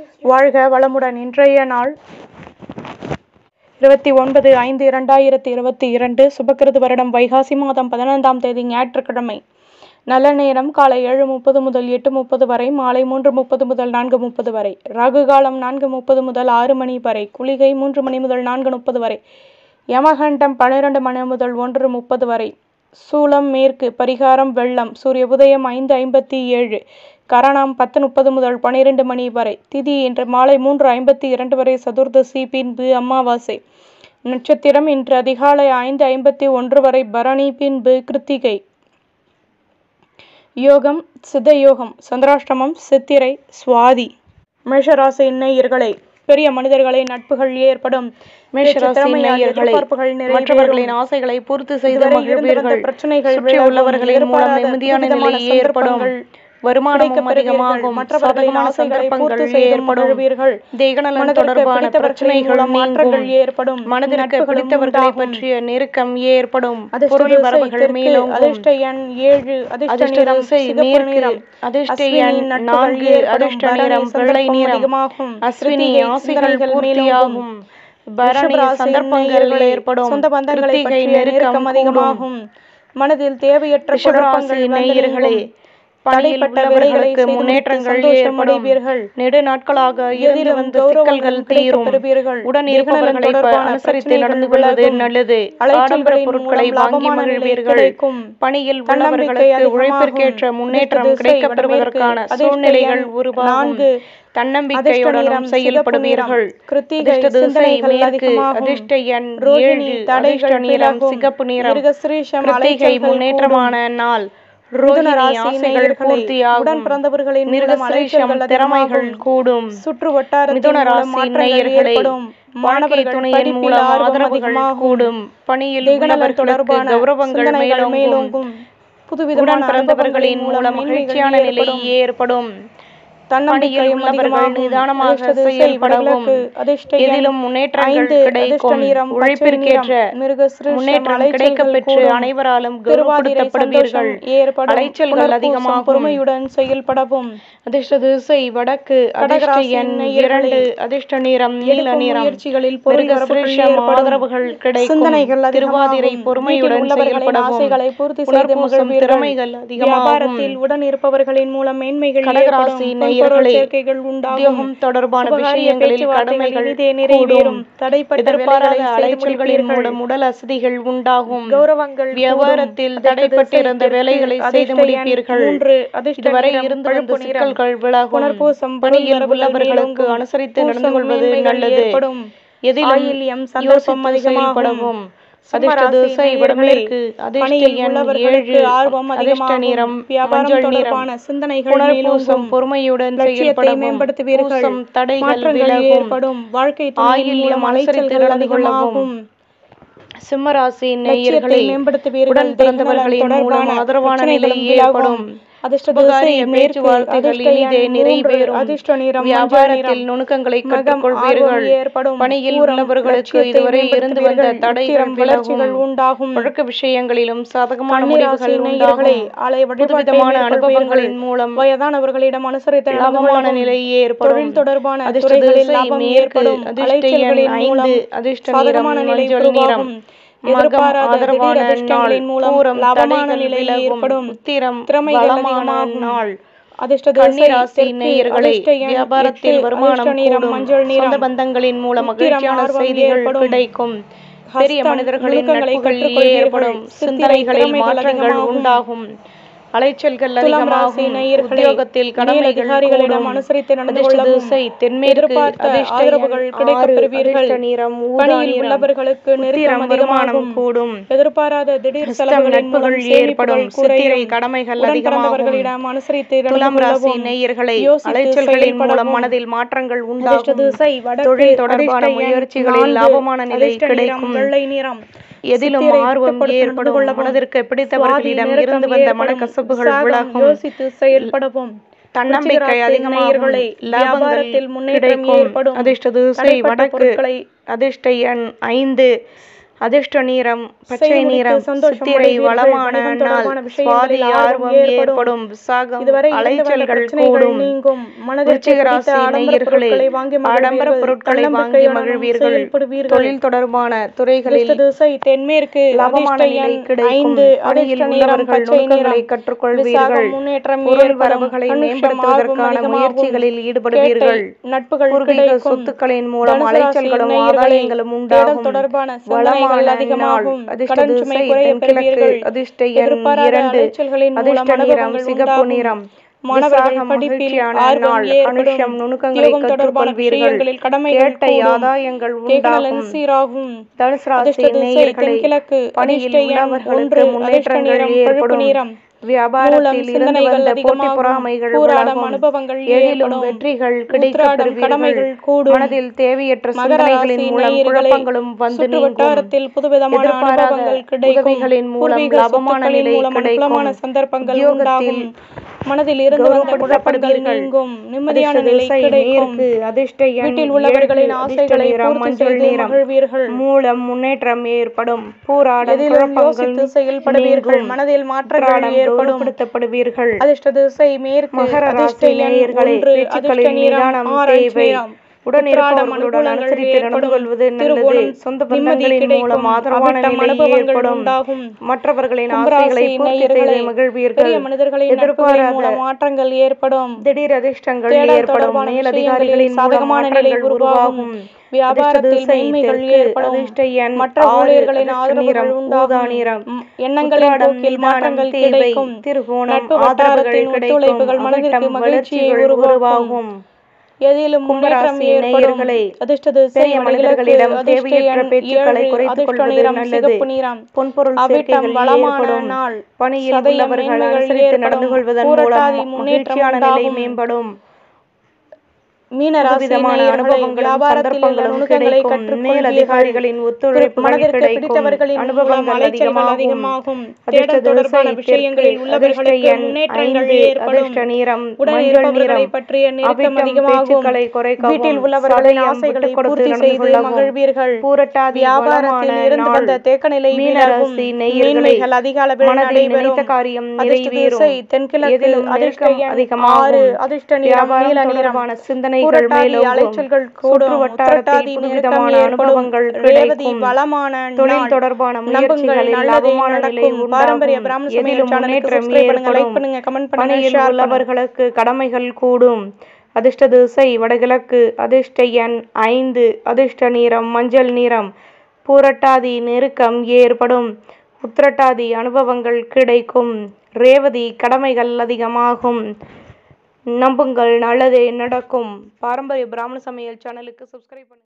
வாழ்க வளமுடன் இன்றைய நாள் இருபத்தி ஒன்பது ஐந்து இரண்டாயிரத்தி இருபத்தி இரண்டு சுபக்கிருது வருடம் வைகாசி மாதம் பதினைந்தாம் தேதி ஞாயிற்றுக்கிழமை நல்ல நேரம் காலை ஏழு முப்பது முதல் எட்டு முப்பது வரை மாலை மூன்று முப்பது முதல் நான்கு முப்பது வரை ராகு காலம் நான்கு முப்பது முதல் ஆறு மணி வரை குளிகை மூன்று மணி முதல் நான்கு முப்பது வரை யமகண்டம் பன்னிரண்டு மணி முதல் ஒன்று முப்பது வரை சூலம் மேற்கு பரிகாரம் வெள்ளம் சூரிய உதயம் ஐந்து ஐம்பத்தி ஏழு கரணம் பத்து முப்பது முதல் பன்னிரெண்டு மணி வரை திதி இன்று மாலை மூன்று ஐம்பத்தி இரண்டு வரை சதுர்தசி பின்பு அமாவாசை நட்சத்திரம் இன்று அதிகாலை ஐந்து ஐம்பத்தி ஒன்று வரை பரணி பின்பு கிருத்திகை யோகம் சித்த யோகம் சந்திராஷ்டமம் சித்திரை சுவாதி மேஷராசி நேயர்களே பெரிய மனிதர்களை நட்புகள் ஏற்படும் மேஷராசி நேயர்களே, மற்றவர்களின் ஆசைகளை பூர்த்தி செய்து மகிழ்வீர்கள் பிரச்சனைகள் சுற்றி உள்ளவர்களின் மூலம் நிம்மதியான நிலை ஏற்படும் வருமானமும் அதிகமாகும் மற்றவர்களின் சாதகமான ஆசைகளை பூர்த்தி சந்தர்ப்பங்கள் செய்து ஏற்படும் மகிழ்வீர்கள் தேகநலன் மனதிற்கு தொடர்பான பிடித்தவர்களின் பிரச்சனைகள் மூலம் மாற்றங்கள் நீங்கும் ஏற்படும் மனதிற்கு நட்புகளும் பிடித்தவர்களை உண்டாகும். பற்றிய நெருக்கம் ஏற்படும் அதிர்ஷ்ட பொருள் திசை வரவுகள் தெற்கு, மேலோங்கும் அதிர்ஷ்ட எண் ஏழு அதிர்ஷ்ட அதிர்ஷ்ட நிறம் திசை சிகப்பு மேற்கு நிறம் அதிர்ஷ்ட அஸ்வினி எண் நட்புகள் நான்கு ஏற்படும். அதிர்ஷ்ட பரணி நிறம் வெள்ளை சந்தர்ப்பம் நிறம் அதிகமாகும். அஸ்வினி கிருத்திகை ஆசைகள் சிந்தனைகள் பூர்த்தியாகும் மேலோங்கும். பரணி ரிஷபராசி சந்தர்ப்பங்கள் நேயர்களே, ஏற்படும் சொந்த பந்தங்களை கிருத்திகை பற்றிய நெருக்கம் நெருக்கம் அதிகமாகும் மனதில் தேவையற்ற ரிஷபராசி குழப்பங்கள் வந்து நேயர்களே நீங்கும். பணியில் தடைப்பட்ட வேலைகளை உள்ளவர்களுக்கு செய்து முடித்து முன்னேற்றங்கள் சந்தோஷம் ஏற்படும் அடைவீர்கள். நெடு நாட்களாக இருந்து எதிலும் வந்த கௌரவங்கள் சிக்கல்கள் கிடைக்கப் தீரும் பெறுவீர்கள். உடன் நிகழ்நலன் இருப்பவர்களை தொடர்பான அனுசரித்து பிரச்சனைகள் நடந்து கொள்வது விலகும். நல்லது ஆடம்பர அலைச்சல்களின் பொருட்களை மூலம் வாங்கி லாபமான நிலை மகிழ்வீர்கள் கிடைக்கும். பணியில் தன்னம்பிக்கை உள்ளவர்களுக்கு அதிகமாகும். உழைப்பிற்கேற்ற முன்னேற்றம் திசை கிடைக்கப் வடமேற்கு, பெறுவதற்கான அதிர்ஷ்ட சூழ்நிலைகள் எண் உருவாகும் நான்கு. அதிர்ஷ்ட தன்னம்பிக்கையுடனும் நிறம் செயல்படுவீர்கள் சிகப்பு நிறம். கிருத்திகை அதிர்ஷ்ட திசை சிந்தனைகள் மேற்கு அதிகமாகும். அதிர்ஷ்ட எண் ரோகிணி ஏழு தடைகள் அதிர்ஷ்ட நிறம் விலகும். சிகப்பு நிறம் மிருகசிரீஷம் கிருத்திகை அலைச்சல்கள் முன்னேற்றமான நாள் மிதுன ரோகிணி ராசி ஆசைகள் நேயர்களே, பூர்த்தியாகும் உடன் பிறந்தவர்களின் மூலம் மிருகசிரீஷம் அலைச்சல்கள் திறமைகள் அதிகமாகும். கூடும் சுற்று வட்டாரத்தின் மிதுன மூலம் ராசி மாற்றங்கள் நேயர்களே ஏற்படும் வாழ்க்கை மாணவர்கள் துணையின் படிப்பில் மூலம் ஆர்வம் ஆதரவுகள் அதிகமாகும். கூடும் பணியில் திகநலன் உள்ளவர்களுக்கு தொடர்பான கௌரவங்கள் சிந்தனைகள் மேலோங்கும் மேலோங்கும் புதுவிதமான உடன் பிறந்தவர்களின் அனுபவங்களின் மூலம் மேன்மைகள் மகிழ்ச்சியான நிலை ஏற்படும். ஏற்படும் தன்னம்பிக்கையும் பணியில் உள்ளவர்கள் அதிகமாகும். நிதானமாக அதிர்ஷ்ட திசை செயல்படவும் வடகிழக்கு, அதிர்ஷ்ட எண் எதிலும் முன்னேற்றங்கள் ஐந்து, அதிர்ஷ்ட கிடைக்கும் நிறம் பச்சை உழைப்பிற்கேற்ற நிறம். மிருகசிரீஷம் முன்னேற்றம் அலைச்சல்கள் கிடைக்கப் பெற்று கூடும். அனைவராலும் திருவாதிரை கௌரவப்படுத்தப்படுவீர்கள் சந்தோஷம் ஏற்படும். அலைச்சல்கள் புனர்பூசம் அதிகமாகும் பொறுமையுடன் செயல்படவும் அதிர்ஷ்ட திசை வடக்கு அதிர்ஷ்ட கடகராசி எண் நேயர்களே, இரண்டு அதிர்ஷ்ட நிறம் நீல எடுக்கும் நிறம் முயற்சிகளில் பொருள் வரவுகள் மிருகசிரீஷம் ஏற்படும். ஆதரவுகள் கிடைக்கும் சிந்தனைகள் அதிகமாகும். திருவாதிரை பொறுமையுடன் வீட்டில் உள்ளவர்களின் செயல்படவும் ஆசைகளை பூர்த்தி செய்து புனர்பூசம் மகிழ்வீர்கள். திறமைகள் அதிகமாகும் வியாபாரத்தில் உடன் இருப்பவர்களின் மூலம் மேன்மைகள் கடகராசி ஏற்படும். நேயர்களே, பொன்பொருள் சேர்க்கைகள் உண்டாகும். உத்தியோகம் தொடர்பான சுபகாரிய விஷயங்களில் பேச்சுவார்த்தைகள் கடமைகள் இனிதே நிறைவேறும். கூடும் தடைப்பட்ட எதிர்பாராத வேலைகளை செய்து அலைச்சல்களின் முடிப்பீர்கள். மூலம் உடல் அசதிகள் உண்டாகும் கௌரவங்கள் கூடும். வியாபாரத்தில் அதிர்ஷ்ட தடைப்பட்டிருந்த திசை வேலைகளை தெற்கு, செய்து அதிர்ஷ்ட எண் முடிப்பீர்கள் மூன்று, அதிர்ஷ்ட இதுவரை நிறம் இருந்து வந்த பழுப்பு நிறம். சிக்கல்கள் விலகும் புனர்பூசம் பணியில் பொருள் உள்ளவர்களுக்கு வரவுகள் அனுசரித்து பூசம் நடந்து கொள்வது மேன்மைகள் நல்லது ஏற்படும். எதிலும் ஆயில்யம் சந்தர்ப்பம் யோசித்து அதிகமாகும். செயல்படவும் சிம்ம அதிர்ஷ்ட ராசி திசை நேயர்களே, வடமேற்கு அதிர்ஷ்ட பணியில் எண் உள்ளவர்களுக்கு ஏழு ஆர்வம் அதிர்ஷ்ட அதிகமாகும். நிறம் வியாபாரம் மஞ்சள் நிறம் தொடர்பான சிந்தனைகள் புனர்பூசம் மேலோங்கும். பொறுமையுடன் லட்சியத்தை செயல்படவும் மேம்படுத்துவீர்கள் பூசம் தடைகள் மாற்றங்கள் விலகும் ஏற்படும் வாழ்க்கை துணையின் ஆயில்யம் மூலம் அனுசரித்து அலைச்சல்கள் நடந்து கொள்ளவும். அதிகமாகும் சிம்மராசி லட்சியத்தை நேயர்களே மேம்படுத்துவீர்கள் உடன் பிறந்தவர்களின் தேகநலன் மூலம் தொடர்பான ஆதரவான நிலை பிரச்சனைகளும் ஏற்படும் விலகும். அதிர்ஷ்ட சுபகாரிய திசை மேற்கு, பேச்சுவார்த்தைகள் அதிர்ஷ்ட இனிதே எண் மூன்று, நிறைவேறும் அதிர்ஷ்ட நிறம் மஞ்சள் வியாபாரத்தில் நிறம். நுணுக்கங்களை மகம் கற்றுக்கொள்வீர்கள் ஆர்வம் ஏற்படும். பணியில் பூரம் உள்ளவர்களுக்கு லட்சியத்தை இதுவரை இருந்து வந்த மேம்படுத்துவீர்கள். தடைகள் உத்திரம் வளர்ச்சிகள் விலகும் உண்டாகும் பழக்க விஷயங்களிலும் சாதகமான கன்னிராசி முடிவுகள் நேயர்களே, உண்டாகும் ஆலய வழிபாட்டை புதுவிதமான மேற்கொள்வீர்கள். அனுபவங்களின் மூலம் வயதானவர்களிடம் அனுசரித்து நடந்து லாபமான கொள்ளவும். நிலை ஏற்படும் தொழில் தொடர்பான அதிர்ஷ்ட துறைகளில் திசை லாபம் மேற்கு ஏற்படும். அதிர்ஷ்ட எண் அலைச்சல்களின் மூலம் ஐந்து அதிர்ஷ்ட நிறம் சாதகமான நிலை மஞ்சள் நிறம் உருவாகும். மகம் எதிர்பாராத ஆதரவான திடீர் அதிர்ஷ்டங்களின் நாள் மூலம் பூரம் லாபமான தடைகள் நிலை விலகும் ஏற்படும். உத்திரம் திறமைகள் பலமான அதிகமாகும். நாள் அதிர்ஷ்ட திசை கன்னிராசி தெற்கு, நேயர்களே அதிர்ஷ்ட எண் வியாபாரத்தில் எட்டு, வருமானம் அதிர்ஷ்ட நிறம் கூடும் மஞ்சள் நிறம். சொந்த பந்தங்களின் மூலம் உத்திரம் மகிழ்ச்சியான ஆர்வம் செய்திகள் ஏற்படும். கிடைக்கும் பெரிய ஹஸ்தம் மனிதர்களின் நுணுக்கங்களை நட்புகள் கற்றுக்கொள்வீர்கள். ஏற்படும் சித்திரை சிந்தனைகளில் திறமைகள் மாற்றங்கள் அதிகமாகும். உண்டாகும் அலைச்சல்கள் துலாம் ராசி அதிகமாகும் நேயர்களே, உத்தியோகத்தில் கடமைகள் மேலதிகாரிகளிடம் கூடும் அனுசரித்து நடந்து அதிர்ஷ்ட கொள்ளவும். திசை தென்மேற்கு எதிர்பார்த்த அதிர்ஷ்ட ஆதரவுகள் எண் கிடைக்கப் ஆறு, பெறுவீர்கள். அதிர்ஷ்ட நிறம் ஊதா பணியில் நிறம் உள்ளவர்களுக்கு நெருக்கம் உத்திரம் வருமானம் அதிகமாகும். கூடும் எதிர்பாராத திடீர் ஹஸ்தம் செலவுகளின் மூலம் நட்புகள் ஏற்படும் சேமிப்புகள் சித்திரை குறையும். கடமைகள் உடன் அதிகமாகும் பிறந்தவர்களிடம் அனுசரித்து நடந்து துலாம் ராசி கொள்ளவும். நேயர்களே யோசித்து அலைச்சல்களின் மூலம் செயல்படவும். மனதில் மாற்றங்கள் அதிர்ஷ்ட உண்டாகும் திசை வடக்கு, தொழில் தொடர்பான அதிர்ஷ்ட எண் முயற்சிகளில் நான்கு, லாபமான நிலை அதிர்ஷ்ட நிறம் கிடைக்கும் வெள்ளை நிறம் எதிலும் சித்திரை ஆர்வம் திட்டப்படுத்தி நடந்து ஏற்படும் கொள்ளவும். மனதிற்கு பிடித்தவர்களிடம் சுவாதி இருந்து நெருக்கம் வந்த ஏற்படும். மனக்கசப்புகள் சாகம் விலகும் யோசித்து செயல்படவும் தன்னம்பிக்கை விருச்சிக ராசி அதிகமாகும் நேயர்களே, லாபங்கள் வியாபாரத்தில் முன்னேற்றம் கிடைக்கும் ஏற்படும். அதிர்ஷ்ட திசை தடைப்பட்ட வடக்கு பொருட்களை அதிர்ஷ்ட எண் ஐந்து அதிர்ஷ்ட நிறம் பச்சை செய்து முடித்து நிறம் சந்தோஷம் சித்திரை அடைவீர்கள். வளமான வணிகம் நாள் தொடர்பான விஷயங்களில் சுவாதி ஆர்வம் ஆர்வம் ஏற்படும். ஏற்படும் விசாகம் இதுவரை இருந்து வந்த அலைச்சல்கள் பிரச்சனைகள் கூடும் நீங்கும் மனதிற்கு விருச்சிக பிடித்த ராசி ஆடம்பர நேயர்களே பொருட்களை வாங்கி ஆடம்பர மகிழ்வீர்கள். பொருட்களை வாங்கி தன்னம்பிக்கையுடன் மகிழ்வீர்கள் செயல்படுவீர்கள். தொழில் தொடர்பான துறைகளில் அதிர்ஷ்ட திசை தென்மேற்கு லாபமான அதிர்ஷ்ட நிலை எண் கிடைக்கும் ஐந்து பணியில் அதிர்ஷ்ட நிறம் உள்ளவர்கள் பச்சை நுணுக்கங்களை நிறம் கற்றுக்கொள்வீர்கள் விசாகம் முன்னேற்றம் பொருள் ஏற்படும். வரவுகளை அனுஷம் மேம்படுத்துவதற்கான ஆர்வம் அதிகமாகும். முயற்சிகளில் ஈடுபடுவீர்கள் கேட்டை நட்புகள் பூர்வீக கிடைக்கும். சொத்துக்களின் மூலம் தனுசு ராசி அலைச்சல்களும் நேயர்களே, ஆதாயங்களும் தேடல் உண்டாகும் தொடர்பான வளமான சிந்தனைகள் நாள் அதிகமாகும் அதிர்ஷ்ட கடன் சுமை திசை குறைய தென்கிழக்கு பெறுவீர்கள் அதிர்ஷ்ட எண் எதிர்பாராத இரண்டு அலைச்சல்களின் மூலம் அதிர்ஷ்ட நிறம் அனுபவங்கள் சிகப்பு உண்டாகும். நிறம் மாணவர்கள் விசாகம் படிப்பில் மகிழ்ச்சியான ஆர்வம் நாள் ஏற்படும். அனுஷம் நுணுக்கங்களை உத்தியோகம் தொடர்பான கற்றுக்கொள்வீர்கள் விஷயங்களில் கடமைகள் கேட்டை கூடும். ஆதாயங்கள் கேகலன் உண்டாகும் சீராகும் தனுசு ராசி அதிர்ஷ்ட திசை நேயர்களே தென்கிழக்கு பணியில் அதிர்ஷ்ட எண் உள்ளவர்களுக்கு ஒன்று அதிர்ஷ்ட முன்னேற்றங்கள் நிறம் பழுப்பு ஏற்படும் நிறம் மூலம் வியாபாரத்தில் இருந்து சிந்தனைகள் வந்த போட்டி அதிகமாகும். பொறாமைகள் போராடும் விலகும் அனுபவங்கள் எதிலும் ஏற்படும். வெற்றிகள் உத்திராடம் கிடைக்கப்பெறுவீர்கள் கடமைகள் கூடும். மனதில் தேவையற்ற மகர சிந்தனைகளின் ராசி மூலம் நேயர்களே, குழப்பங்களும் வந்து சுற்று நீங்கும் வட்டாரத்தில் புதுவிதமான எதிர்பாராத அனுபவங்கள் கிடைக்கும் உதவிகளின் மூலம் பூர்வீக லாபமான சொத்துக்களின் நிலை மூலம் கிடைக்கும். அனுகூலமான சந்தர்ப்பங்கள் உத்தியோகத்தில் உண்டாகும் மனதில் இருந்து வந்த குழப்பங்கள் கௌரவப்படுத்தப்படுவீர்கள். நீங்கும் நிம்மதியான அதிர்ஷ்ட நிலை திசை கிடைக்கும் மேற்கு அதிர்ஷ்ட எண் வீட்டில் ஏழு, உள்ளவர்களின் அதிர்ஷ்ட ஆசைகளை நிறம் பூர்த்தி மஞ்சள் செய்து நிறம் மகிழ்வீர்கள் மூலம் முன்னேற்றம் ஏற்படும் பூராடம் எதிலும் குழப்பங்கள் யோசித்து செயல்படுவீர்கள் நீங்கும். மனதில் மாற்றங்கள் உத்திராடம் ஏற்படும் கௌரவப்படுத்தப்படுவீர்கள் அதிர்ஷ்ட திசை மேற்கு மகர அதிர்ஷ்ட ராசி எண் நேயர்களே ஒன்று அதிர்ஷ்ட பேச்சுக்களில் நிறம் நிதானம் ஆரஞ்சு தேவை நிறம் உடன் உத்திராடம் இருப்பவர்களுடன் அனுகூலங்கள் அனுசரித்து நடந்து ஏற்படும். கொள்வது நல்லது திருவோணம் சொந்த நிம்மதி பந்தங்களின் கிடைக்கும். மூலம் ஆதரவான அவிட்டம் நிலை அனுபவங்கள் ஏற்படும் உண்டாகும். மற்றவர்களின் கும்பராசி ஆசைகளை பூர்த்தி செய்து நேயர்களே, மகிழ்வீர்கள் பெரிய மனிதர்களின் நட்புகளின் எதிர்பாராத மூலம் மாற்றங்கள் ஏற்படும் திடீர் அதிர்ஷ்டங்கள் தேடல் ஏற்படும் தொடர்பான மேலதிகாரிகளின் விஷயங்களில் மூலம் சாதகமான நிலை மாற்றங்கள் உருவாகும் உருவாகும் வியாபாரத்தில் அதிர்ஷ்ட திசை மேன்மைகள் தெற்கு, ஏற்படும் அதிர்ஷ்ட எண் மற்ற ஆறு, ஊழியர்களின் அதிர்ஷ்ட ஆதரவுகள் நிறம் ஊதா உண்டாகும் நிறம். ம், எண்ணங்களின் உத்திராடம் போக்கில் நிதானம் மாற்றங்கள் தேவை. கிடைக்கும் திருவோணம் நட்பு ஆதரவுகள் வட்டாரத்தின் கிடைக்கும். ஒத்துழைப்புகள் மனதிற்கு அவிட்டம் மகிழ்ச்சியை வளர்ச்சிகள் உருவாக்கும் உருவாகும் எதிலும் முன்னேற்றம் கும்பராசி ஏற்படும் நேயர்களே, அதிர்ஷ்ட திசை பெரிய வடகிழக்கு மனிதர்களிடம் அதிர்ஷ்ட தேவையற்ற எண் பேச்சுக்களை ஏழு குறைத்துக் அதிர்ஷ்ட கொள்வது நிறம் நல்லது. சிகப்பு நிறம் பொன்பொருள் அவிட்டம் சேர்க்கைகள் வளமான ஏற்படும் நாள் பணியில் சதயம் உள்ளவர்கள் மேன்மைகள் அனுசரித்து நடந்து ஏற்படும். கொள்வதன் பூரட்டாதி மூலம் முன்னேற்றம் மகிழ்ச்சியான நிலை உண்டாகும். மேம்படும் மீனராசி புதுவிதமான நேயர்களே, அனுபவங்களும் வியாபாரத்தில் உள்ள சந்தர்ப்பங்களும் நுணுக்கங்களை கிடைக்கும் கற்றுக்கொள்வீர்கள் மேலதிகாரிகளின் ஒத்துழைப்புகள் மனதிற்கு கிடைக்கும் பிடித்தவர்களின் மூலம் அனுபவங்கள் அலைச்சல்கள் அதிகமாகும் அதிகமாகும் அதிர்ஷ்ட தேடல் தொடர்பான திசை விஷயங்களில் தெற்கு, உள்ளவர்களுக்கு அதிர்ஷ்ட எண் முன்னேற்றங்கள் ஐந்து, ஏற்படும் அதிர்ஷ்ட நிறம் உடன் மஞ்சள் இருப்பவர்களை நிறம் பற்றிய நெருக்கம் அவிட்டம் அதிகமாகும் பேச்சுக்களை குறைக்கவும் வீட்டில் உள்ளவர்களின் சதயம் ஆசைகளை விட்டுக் கொடுத்து பூர்த்தி நடந்து செய்து கொள்ளவும். மகிழ்வீர்கள் பூரட்டாதி வியாபாரத்தில் வளமான இருந்து நாள். வந்த தேக்கநிலை விலகும் மீனராசி நேயர்களே, மேன்மைகள் அதிக அளவில் மனதில் நினைத்த நடைபெறும் காரியம் அதிர்ஷ்ட நிறைவேறும் திசை தென்கிழக்கு எதிலும் அதிர்ஷ்ட நெருக்கம் எண் அதிகமாகும் ஆறு அதிர்ஷ்ட நிறம் வியாபாரம் நீல நிறம் தொடர்பான சிந்தனைகள் புரட்டாதி மேலோங்கும் அலைச்சல்கள் சுற்று கூடும் வட்டாரத்தில் உத்திரட்டாதி நெருக்கம் புதுவிதமான ஏற்படும் அனுபவங்கள் ரேவதி கிடைக்கும் வளமான தொழில் நாள் தொடர்பான நம்புங்கள் முயற்சிகளில் நல்லதே லாபமான நிலை நடக்கும் பாரம்பரிய உண்டாகும் பிராமண சமையல் எதிலும் சேனலுக்கு முன்னேற்றம் சப்ஸ்கிரைப் பண்ணுங்க லைக் ஏற்படும் பண்ணுங்க கமெண்ட் பண்ணுங்க பணியில் ஷேர் பண்ணுங்க உள்ளவர்களுக்கு கடமைகள் கூடும் அதிர்ஷ்ட திசை வடகிழக்கு அதிர்ஷ்ட எண் ஐந்து அதிர்ஷ்ட நிறம் மஞ்சள் நிறம் பூரட்டாதி நெருக்கம் ஏற்படும் உத்திரட்டாதி அனுபவங்கள் கிடைக்கும் ரேவதி கடமைகள் அதிகமாகும் நம்புங்கள் நல்லதே நடக்கும் பாரம்பரிய பிராமண சமையல் சேனலுக்கு சப்ஸ்கிரைப் பண்ணுங்க